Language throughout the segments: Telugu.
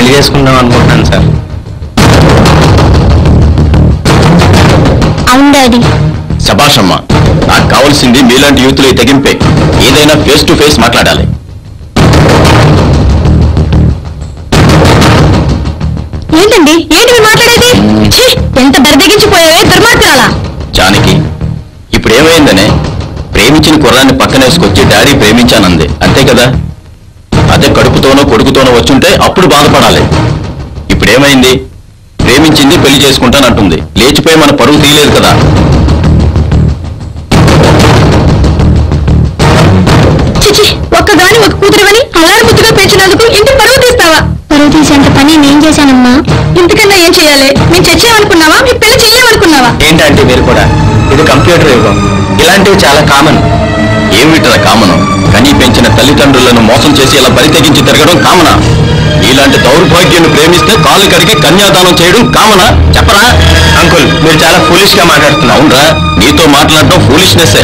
పెళ్లి చేసుకుందాం అనుకుంటున్నాను సార్ అవును డాడీ శబాషమ్మ నాకు కావాల్సింది మీలాంటి యూత్లు తెగింపే ఏదైనా ఫేస్ టు ఫేస్ మాట్లాడాలి ఏంటండి ఏంటి మీరు మాట్లాడేది ఛీ, ఎంత బరిదగించిపోయావే దుర్మార్గురాలా జానకి ఇప్పుడు ఏమైందనే ప్రేమించిన కుర్రాన్ని పక్కనేసుకొచ్చి డాడీ ప్రేమించానంది అంతే కదా అదే కడుపుతోనో కొడుకుతోనో వచ్చుంటే అప్పుడు బాధపడాలి ఇప్పుడేమైంది ప్రేమించింది పెళ్లి చేసుకుంటానంటుంది లేచిపోయి మన పరువు తీయలేదు కదా చిచి ఒక్కగాని ఒక కూతురువని అలారి ముద్దుగా పెంచినందుకు ఇంటి పరువు తీస్తావా పరువు తీసేంత పని నేను చేశానమ్మా ఇంతకన్నా ఏం చేయాలి మేము చచ్చామనుకున్నావా మీ పెళ్లి చెయ్యమనుకున్నావా ఏంటంటే మీరు కూడా ఇది కంప్యూటర్ యుగం ఇలాంటివి చాలా కామన్ ఏమిటా కామనం కనీ పెంచిన తల్లిదండ్రులను మోసం చేసి ఇలా బరి తెగించి తిరగడం కామనా ఇలాంటి దౌర్భాగ్యాన్ని ప్రేమిస్తే కాళ్ళు కడిగి కన్యాదానం చేయడం కామనా చెప్పరా అంకుల్ మీరు చాలా ఫూలిష్ గా మాట్లాడుతున్నారు అవునరా నీతో మాట్లాడడం ఫూలిష్నెస్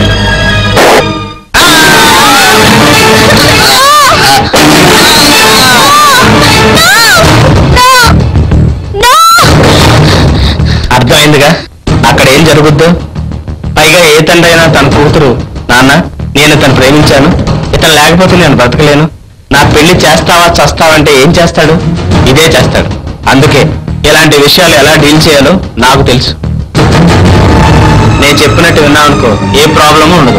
అర్థమైందిగా అక్కడ ఏం జరుగుద్దో పైగా ఏ తండ్రి అయినా తన కూతురు నాన్న నేను తను ప్రేమించాను ఇతను లేకపోతే నేను బ్రతకలేను నా పెళ్లి చేస్తావా చస్తావంటే ఏం చేస్తాడు ఇదే చేస్తాడు అందుకే ఇలాంటి విషయాలు ఎలా డీల్ చేయాలో నాకు తెలుసు నేను చెప్పినట్టు విన్నావనుకో ఏ ప్రాబ్లము ఉండదు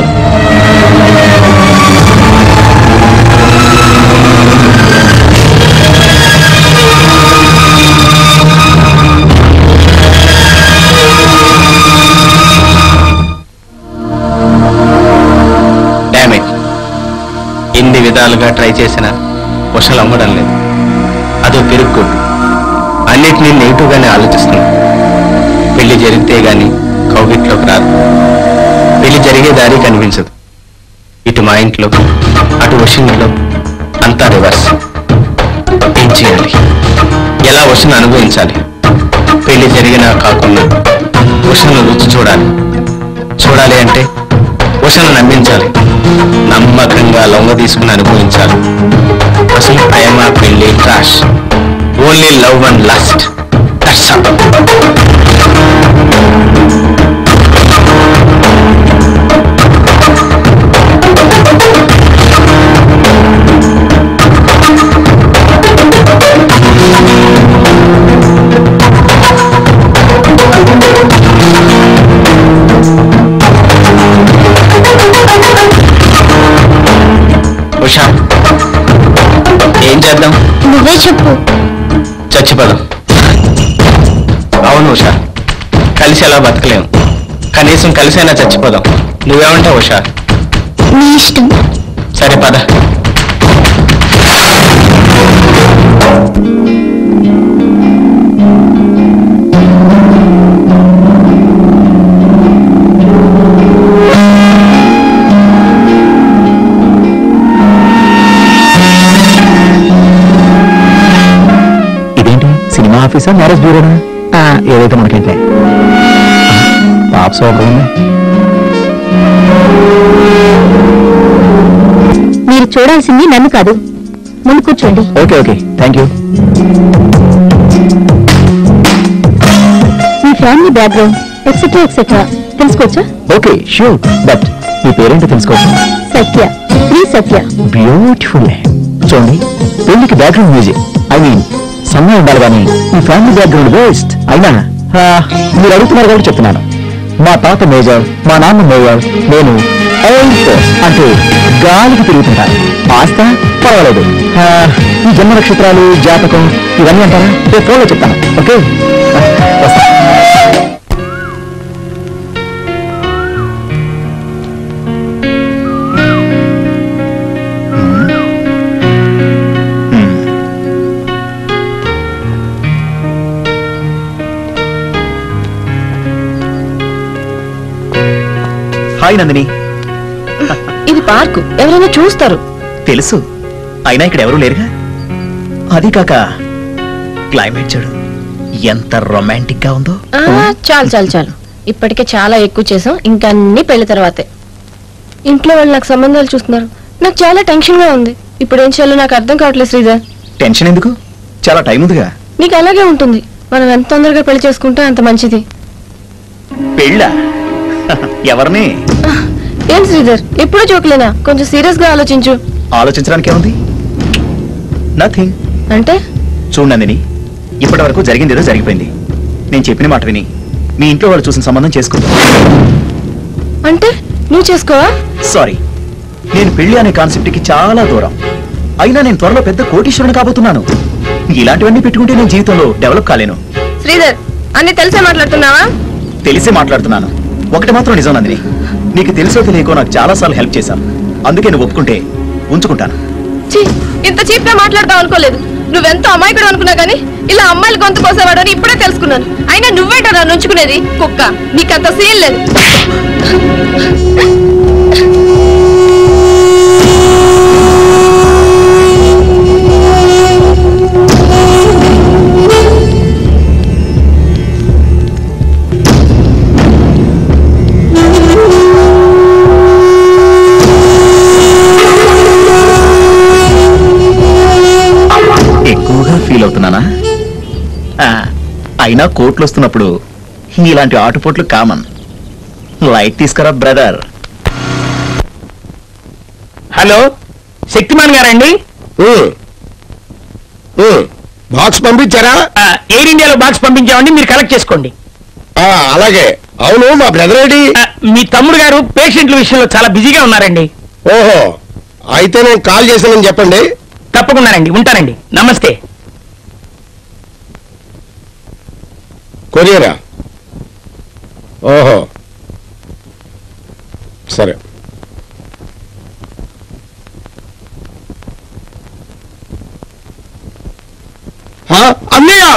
డామేజ్ ఇన్ని విధాలుగా ట్రై చేసిన ఉషలు అమ్మడం లేదు అదో పెరుగుకోటు అన్నిటినీ నెగిటివ్గానే ఆలోచిస్తుంది పెళ్లి జరిగితే గాని కౌగిట్లోకి రాదు పెళ్లి జరిగే దారి కనిపించదు ఇటు మా ఇంట్లో అటు వషింట్లో అంతా రివర్స్ ఏం చేయాలి ఎలా వషను అనుభవించాలి పెళ్లి జరిగినా కాకుండా వషను రుచి చూడాలి చూడాలి అంటే ఉషను నమ్మించాలి నమ్మకంగా లొంగ తీసుకుని అనుభవించాలి అసలు ప్రేమ పెళ్లి crash only love and last Usha ఏం చేద్దాం నువ్వే చెప్పు చచ్చిపోదాం అవును ఉషా కలిసి ఎలా బతకలేము కనీసం కలిసైనా చచ్చిపోదాం నువ్వేమంటావు ఉషా నీ ఇష్టం సరే పద ఇదేంటి సినిమా ఆఫీసా మ్యారేజ్ బ్యూరోనా ఆ, ఏదైతే మనకేంటే పాప సోకం ఉంది మీరు చూడాల్సింది నన్ను కాదు ముందు కూర్చోండి ఓకే ఓకే థ్యాంక్ యూ మీ ఫ్యామిలీ బ్యాక్గ్రౌండ్ ఎక్సెట్రా ఎక్సెట్రా తెలుసుకోవచ్చా ఓకే షూర్ బట్ మీ పేరేంటో తెలుసుకోవచ్చు సత్య శ్రీ సత్య బ్యూటిఫుల్ చూడండి పెళ్లికి బ్యాక్గ్రౌండ్ మ్యూజిక్ ఐ మీన్ సమయం ఉండాలి కానీ మీ ఫ్యామిలీ బ్యాక్గ్రౌండ్ వేస్ట్ అయినా ఆ, మీరు అడుగుతున్నారు కాబట్టి చెప్తున్నాను మా తాత మేజర్ మా నాన్న మేజర్ నేను ఎయిర్ ఫోర్స్ అంటూ గాలికి తిరుగుతుంటాను ఆస్త పర్వాలేదు ఆ, ఈ జన్మ నక్షత్రాలు జాతకం ఇవన్నీ అంటారా రేపు ఫోన్లో చెప్తాను ఓకే ఆ, వస్తా హాయ్ నందిని ఇది పార్కు ఎవరైనా చూస్తారు తెలుసు అయినా ఇక్కడ ఎవరూ లేరుగా అది కాక క్లైమేట్ చూడు ఎంత రొమాంటిక్ గా ఉందో చాలు చాలు చాలు ఇప్పటికే చాలా ఎక్కువ చేసాం ఇంకా అన్ని పెళ్లి తర్వాతే ఇంట్లో వాళ్ళు నాకు సంబంధాలు చూస్తున్నారు నాకు చాలా టెన్షన్ గా ఉంది ఇప్పుడు ఏం చేయాలో నాకు అర్థం కావట్లేదు శ్రీధర్ టెన్షన్ ఎందుకు చాలా టైం ఉందిగా నీకు అలాగే ఉంటుంది మనం ఎంత తొందరగా పెళ్లి చేసుకుంటే అంత మంచిది పెళ్ళా ఎవరిని ఏం శ్రీధర్ ఎప్పుడూ జోకులేనా కొంచెం సీరియస్ గా ఆలోచించు ఆలోచించడానికి ఏముంది నథింగ్ అంటే చూడండిని ఇప్పటి వరకు జరిగింది ఏదో జరిగిపోయింది నేను చెప్పిన మాట విని మీ ఇంట్లో వాళ్ళు చూసిన సంబంధం చేసుకుందాం అంటే నువ్వు చేసుకోవా సారీ నేను పెళ్లి అనే కాన్సెప్ట్ కి చాలా దూరం అయినా నేను త్వరలో పెద్ద కోటీశ్వరుని కాబోతున్నాను ఇలాంటివన్నీ పెట్టుకుంటే నేను జీవితంలో డెవలప్ కాలేను శ్రీధర్ అన్ని తెలిసే మాట్లాడుతున్నావా తెలిసే మాట్లాడుతున్నాను ఒకటి మాత్రం నిజం నందిని నీకు తెలిసో తెలియకో నాకు చాలా సార్లు హెల్ప్ చేశాను అందుకే నువ్వు ఒప్పుకుంటే ఉంచుకుంటాను ఛీ, ఇంత చీప్ గా మాట్లాడతావు అనుకోలేదు నువ్వెంత అమాయకుడు అనుకున్నా గానీ ఇలా అమ్మాయిలు గొంతు కోసేవాడు అని ఇప్పుడే తెలుసుకున్నాను అయినా నువ్వేంటో నన్ను ఉంచుకునేది కుక్క నీకంత సీన్ లేదు ఎక్కువగా ఫీల్ అవుతున్నానా ఆ, అయినా కోట్లు వస్తున్నప్పుడు ఇలాంటి ఆటుపోట్లు కామన్ లైట్ తీసుకురా బ్రదర్ హలో శక్తిమాన్ గారండి బాక్స్ పంపించారా ఆ, ఎయిర్ ఇండియాలో బాక్స్ పంపించామండి మీరు కలెక్ట్ చేసుకోండి ఆ, అలాగే అవును మా బ్రదర్ ఏడి ఆ, మీ తమ్ముడు గారు పేషెంట్ల విషయంలో చాలా బిజీగా ఉన్నారండి ఓహో అయితే నేను కాల్ చేశానని చెప్పండి తప్పకుండానండి ఉంటానండి నమస్తే కొరియరా ఓహో సరే హా, అన్నయ్య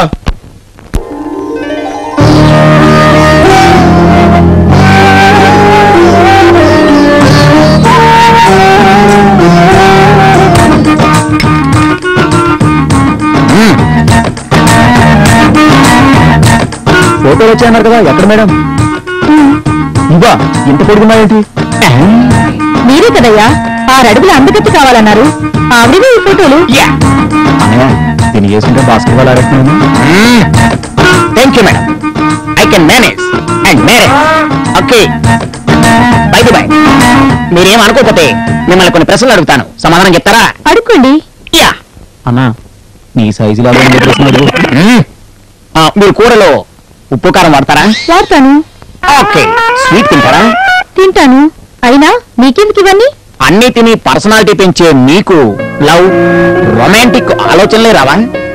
ఫోటోలు వచ్చాయన్నారు కదా ఎక్కడ మేడం ఇవా ఇంత పొడుగున్నాయేంటి మీరే కదయ్యా ఆరు అడుగుల అందగత్తి కావాలన్నారు ఆవిడవే ఈ ఫోటోలు అన్నయ్య దీన్ని చేసుకుంటే బాస్కెట్ బాల్ ఆడుతున్నాను thank you madam I can manage and manage okay bye bye మీరేం అనుకోకపోతే మిమ్మల్ని కొన్ని ప్రశ్నలు అడుగుతాను సమాధానం చెప్తారా అడుక్కోండి యా అన్నా నీ సైజు లాగా ఏం చెప్పేస్తున్నాడు మీరు కూరలో ఉప్పు కారం వాడతారా వాడతాను ఓకే స్వీట్ తింటారా తింటాను అయినా మీకెందుకు ఇవన్నీ అన్ని తిని పర్సనాలిటీ పెంచే మీకు లవ్ రొమాంటిక్ ఆలోచనలే రావా